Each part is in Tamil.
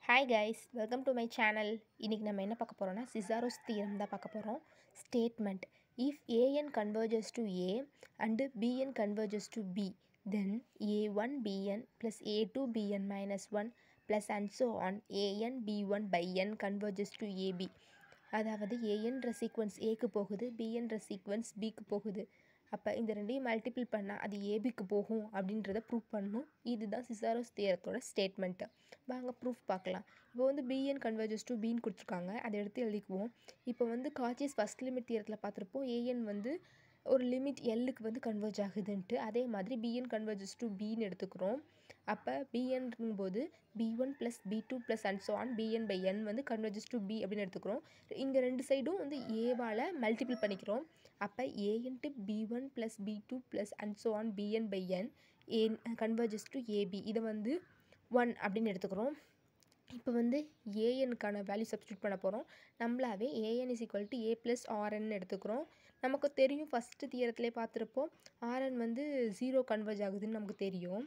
hi guys welcome to my channel இன்றைக்கி நம்ம என்ன பார்க்க போகிறோம்னா சிசாரோஸ் தியரம் தான் பார்க்க போகிறோம் statement if AN converges to A and BN converges to B then A one BN plus A two BN minus one plus and so on AN B one by N converges to AB அதாவது ஏஎன்ற சீக்வன்ஸ் ஏக்கு போகுது பிஎன்ற சீக்வன்ஸ் பிக்கு போகுது அப்போ இந்த ரெண்டையும் மல்டிபிள் பண்ணால் அது ஏபிக்கு போகும் அப்படின்றத ப்ரூவ் பண்ணணும் இதுதான் சிசாரோஸ் தியரத்தோட ஸ்டேட்மெண்ட்டு வாங்க ப்ரூஃப் பார்க்கலாம் இப்போ வந்து பிஎன் கன்வர்ஜஸ் டு பின்னு கொடுத்துருக்காங்க அதை எடுத்து எழுதிக்குவோம் இப்போ வந்து காச்சியஸ் ஃபஸ்ட் லிமிட் தியரத்தில் பார்த்துருப்போம் ஏஎன் வந்து ஒரு லிமிட் எல்லுக்கு வந்து கன்வர்ஜ் ஆகுதுன்ட்டு அதே மாதிரி பிஎன் கன்வர்ஜஸ் டு பின்னு எடுத்துக்கிறோம் அப்போ பிஎன்ங்கும் போது B one plus B two plus and so on BN by N வந்து கன்வர்ஜஸ் டு பி அப்படின்னு எடுத்துக்கிறோம் இங்கே ரெண்டு சைடும் வந்து ஏவால் மல்டிபிள் பண்ணிக்கிறோம் அப்போ A into B one plus B two plus and so on BN by N ஏன் கன்வர்ஜஸ் டு ஏபி இதை வந்து ஒன் அப்படின்னு எடுத்துக்கிறோம் இப்போ வந்து ஏஎனுக்கான வேல்யூ சப்ஸ்டியூட் பண்ண போகிறோம் நம்மளாவே AN is equal to A plus RN எடுத்துக்கிறோம் நமக்கு தெரியும் ஃபஸ்ட்டு தியரத்துலேயே பார்த்துருப்போம் ஆர்என் வந்து ஜீரோ கன்வர்ஜ் ஆகுதுன்னு நமக்கு தெரியும்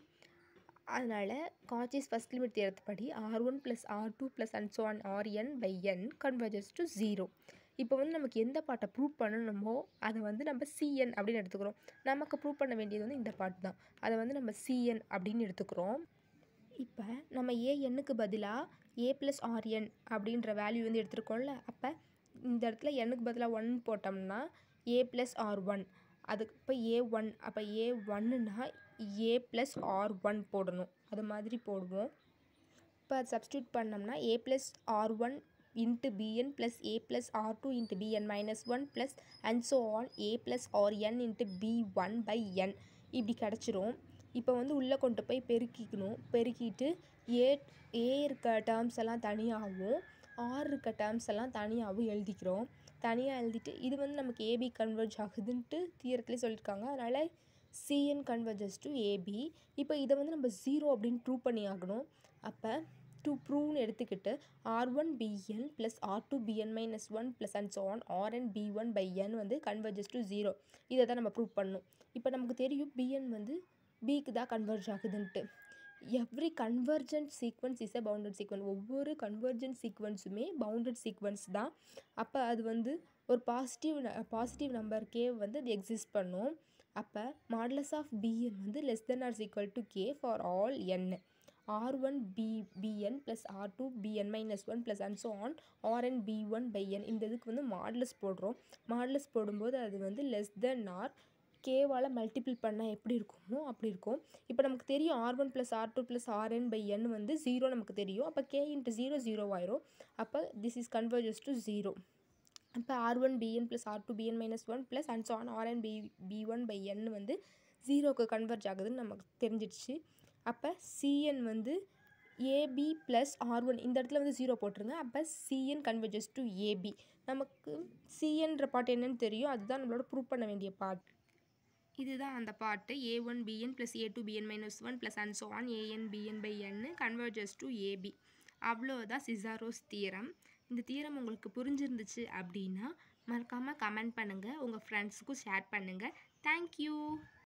அதனால் காச்சியஸ் ஃபஸ்ட் லிமிட் தியரத்துப்படி R one plus R two plus and so on RN by N converges to zero இப்போ வந்து நமக்கு எந்த பாட்டை ப்ரூவ் பண்ணணுமோ அதை வந்து நம்ம சிஎன் அப்படின்னு எடுத்துக்கிறோம் நமக்கு ப்ரூவ் பண்ண வேண்டியது வந்து இந்த பாட்டு தான் அதை வந்து நம்ம சிஎன் அப்படின்னு எடுத்துக்கிறோம் இப்போ நம்ம ஏ எண்ணுக்கு பதிலாக ஏ ப்ளஸ் ஆர்என் அப்படின்ற வேல்யூ வந்து எடுத்துருக்கோம்ல அப்போ இந்த இடத்துல எண்ணுக்கு பதிலாக ஒன் போட்டோம்னா ஏ ப்ளஸ் ஆர் ஒன் அதுக்கு இப்போ ஏ ஒன் அப்போ ஏ ஒன்னுனா ஏ ப்ளஸ் ஆர் ஒன் போடணும் அது மாதிரி போடுவோம் இப்போ அது சப்ஸ்டியூட் பண்ணோம்னா A plus R one into BN plus A plus R two into BN minus one plus and so on A plus R N into B one by N இப்படி கிடச்சிரும் இப்போ வந்து உள்ளே கொண்டு போய் பெருக்கிக்கணும் பெருக்கிட்டு ஏ ஏ இருக்க டேர்ம்ஸ் எல்லாம் தனியாகவும் ஆர் இருக்க டேர்ம்ஸ் எல்லாம் தனியாகவும் எழுதிக்கிறோம் தனியாக எழுதிட்டு இது வந்து நமக்கு ஏபி கன்வெர்ஜ் ஆகுதுன்ட்டு தீரத்துலேயே சொல்லியிருக்காங்க அதனால் சிஎன் கன்வர்ஜஸ் டு ஏபி இப்போ இதை வந்து நம்ம ஜீரோ அப்படின்னு ப்ரூவ் பண்ணி ஆகணும் அப்போ டூ ப்ரூவ்னு எடுத்துக்கிட்டு R one BN plus R two BN minus one plus and so on RN B one by N வந்து கன்வர்ஜஸ் டு ஜீரோ இதை தான் நம்ம ப்ரூவ் பண்ணணும் இப்போ நமக்கு தெரியும் பிஎன் வந்து பிக்கு தான் கன்வர்ஜ் ஆகுதுன்ட்டு every convergent sequence is a bounded sequence ஒவ்வொரு கன்வர்ஜென்ட் சீக்வன்ஸுமே பவுண்டட் சீக்வன்ஸ் தான் அப்போ அது வந்து ஒரு பாசிட்டிவ் பாசிட்டிவ் நம்பர் கே வந்து அது எக்ஸிஸ்ட் பண்ணும் அப்போ மாடலஸ் ஆஃப் பிஎன் வந்து less than R equal to K for all N R one B BN plus R two BN minus one plus and so on RN B one by N இந்த இதுக்கு வந்து மாடலஸ் போடுறோம் மாடலஸ் போடும்போது அது வந்து லெஸ் தென் ஆர் கேவால் மல்டிபிள் பண்ணால் எப்படி இருக்குமோ அப்படி இருக்கும் இப்போ நமக்கு தெரியும் R one plus R two plus RN by N வந்து ஜீரோ நமக்கு தெரியும் அப்போ கே இன்ட்டு ஜீரோ ஜீரோ ஆயிரும் அப்போ this is converges to zero இப்போ R one BN plus R two BN minus one plus and so on RN B B one by N வந்து ஜீரோக்கு கன்வெர்ஜ் ஆகுதுன்னு நமக்கு தெரிஞ்சிடுச்சு அப்போ சிஎன் வந்து ஏபி ப்ளஸ் ஆர் ஒன் இந்த இடத்துல வந்து ஜீரோ போட்டுருங்க அப்போ சிஎன் கன்வெர்ஜஸ் டு ஏபி நமக்கு சிஎன்ற பாட்டு என்னன்னு தெரியும் அதுதான் நம்மளோட ப்ரூவ் பண்ண வேண்டிய பார்ட் இதுதான் அந்த பாட்டு A one BN plus A two BN minus one plus and so on AN BN by N converges to AB அவ்வளோதான் சிசாரோஸ் தீரம் இந்த தீரம் உங்களுக்கு புரிஞ்சிருந்துச்சு அப்படின்னா மறக்காமல் கமெண்ட் பண்ணுங்கள் உங்கள் ஃப்ரெண்ட்ஸுக்கும் ஷேர் பண்ணுங்கள் தேங்க்யூ